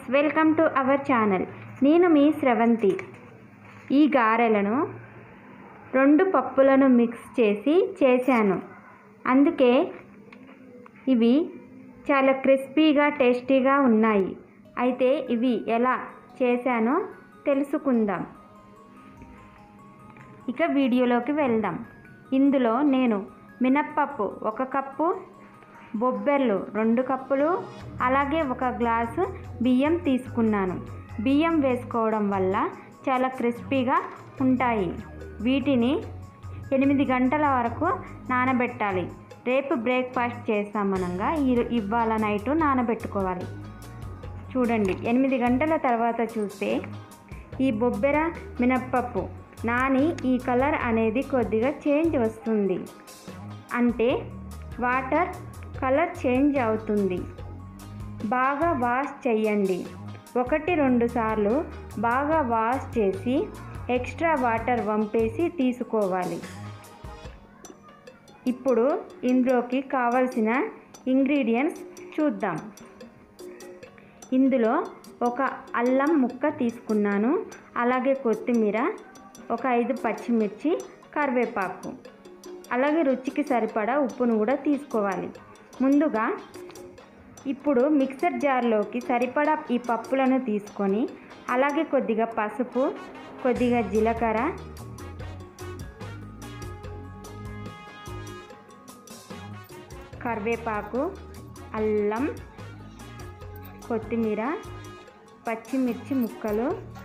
welcome to our channel నేను మీ స్రవంతి ఈ గారెలను రెండు పప్పులను మిక్స్ చేసి చేశాను అందుకే ఇవి చాలా క్రిస్పీగా టేస్టీగా ఉన్నాయి అయితే ఇవి ఎలా చేశానో తెలుసుకుందాం ఇక వీడియోలోకి వెళ్దాం ఇందులో నేను మినప్పప్పు ఒక కప్పు బొబ్బెర్లు రెండు కప్పులు అలాగే ఒక గ్లాసు బియ్యం తీసుకున్నాను బియ్యం వేసుకోవడం వల్ల చాలా క్రిస్పీగా ఉంటాయి వీటిని ఎనిమిది గంటల వరకు నానబెట్టాలి రేపు బ్రేక్ఫాస్ట్ చేస్తామనగా ఈ ఇవాళ నైటు నానబెట్టుకోవాలి చూడండి ఎనిమిది గంటల తర్వాత చూస్తే ఈ బొబ్బెర మినప్పప్పు నాని ఈ కలర్ అనేది కొద్దిగా చేంజ్ వస్తుంది అంటే వాటర్ కలర్ చేంజ్ అవుతుంది బాగా వాష్ చేయండి ఒకటి రెండు సార్లు బాగా వాష్ చేసి ఎక్స్ట్రా వాటర్ వంపేసి తీసుకోవాలి ఇప్పుడు ఇందులోకి కావలసిన ఇంగ్రీడియంట్స్ చూద్దాం ఇందులో ఒక అల్లం ముక్క తీసుకున్నాను అలాగే కొత్తిమీర ఒక ఐదు పచ్చిమిర్చి కరివేపాకు అలాగే రుచికి సరిపడా ఉప్పును కూడా తీసుకోవాలి ముందుగా ఇప్పుడు మిక్సర్ జార్లోకి సరిపడా ఈ పప్పులను తీసుకొని అలాగే కొద్దిగా పసుపు కొద్దిగా జీలకర్ర కరివేపాకు అల్లం కొత్తిమీర పచ్చిమిర్చి ముక్కలు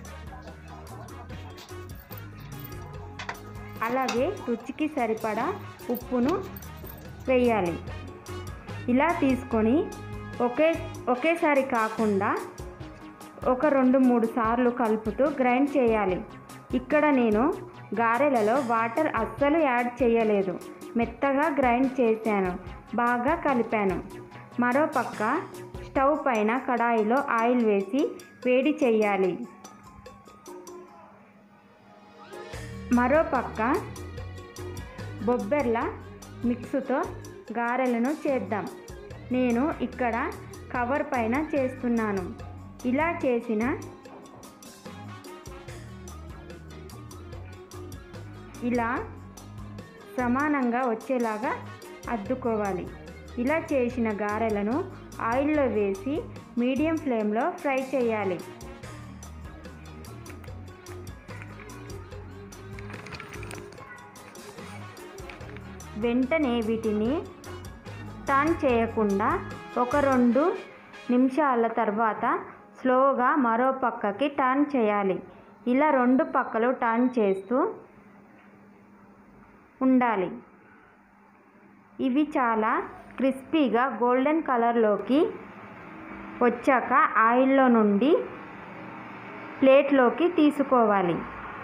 అలాగే రుచికి సరిపడా ఉప్పును వేయాలి ఇలా తీసుకొని ఒకే ఒకేసారి కాకుండా ఒక రెండు మూడు సార్లు కలుపుతూ గ్రైండ్ చేయాలి ఇక్కడ నేను గారెలలో వాటర్ అస్సలు యాడ్ చేయలేదు మెత్తగా గ్రైండ్ చేశాను బాగా కలిపాను మరో పక్క స్టవ్ పైన కడాయిలో ఆయిల్ వేసి వేడి చేయాలి మరో పక్క బొబ్బెర్ల మిక్స్తో గారెలను చేద్దాం నేను ఇక్కడ కవర్ పైన చేస్తున్నాను ఇలా చేసిన ఇలా సమానంగా వచ్చేలాగా అద్దుకోవాలి ఇలా చేసిన గారెలను ఆయిల్లో వేసి మీడియం ఫ్లేమ్లో ఫ్రై చేయాలి వెంటనే వీటిని టర్న్ చేయకుండా ఒక రెండు నిమిషాల తర్వాత స్లోగా మరో పక్కకి టర్న్ చేయాలి ఇలా రెండు పక్కలు టర్న్ చేస్తూ ఉండాలి ఇవి చాలా క్రిస్పీగా గోల్డెన్ కలర్లోకి వచ్చాక ఆయిల్లో నుండి ప్లేట్లోకి తీసుకోవాలి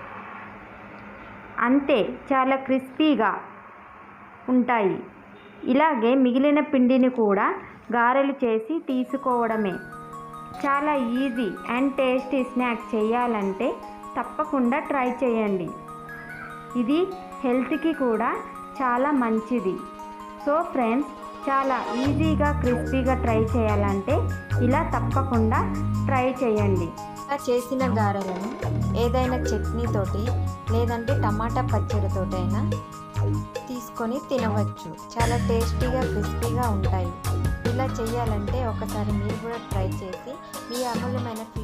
అంతే చాలా క్రిస్పీగా ఉంటాయి ఇలాగే మిగిలిన పిండిని కూడా గారెలు చేసి తీసుకోవడమే చాలా ఈజీ అండ్ టేస్టీ స్నాక్ చేయాలంటే తప్పకుండా ట్రై చేయండి ఇది హెల్త్కి కూడా చాలా మంచిది సో ఫ్రెండ్స్ చాలా ఈజీగా క్రిస్పీగా ట్రై చేయాలంటే ఇలా తప్పకుండా ట్రై చేయండి ఇలా చేసిన గారెలను ఏదైనా చట్నీతోటి లేదంటే టమాటా పచ్చడితోటైనా తీసుకొని తినవచ్చు చాలా టేస్టీగా క్రిస్పీగా ఉంటాయి ఇలా చేయాలంటే ఒకసారి మీరు కూడా ట్రై చేసి మీ అమూల్యమైన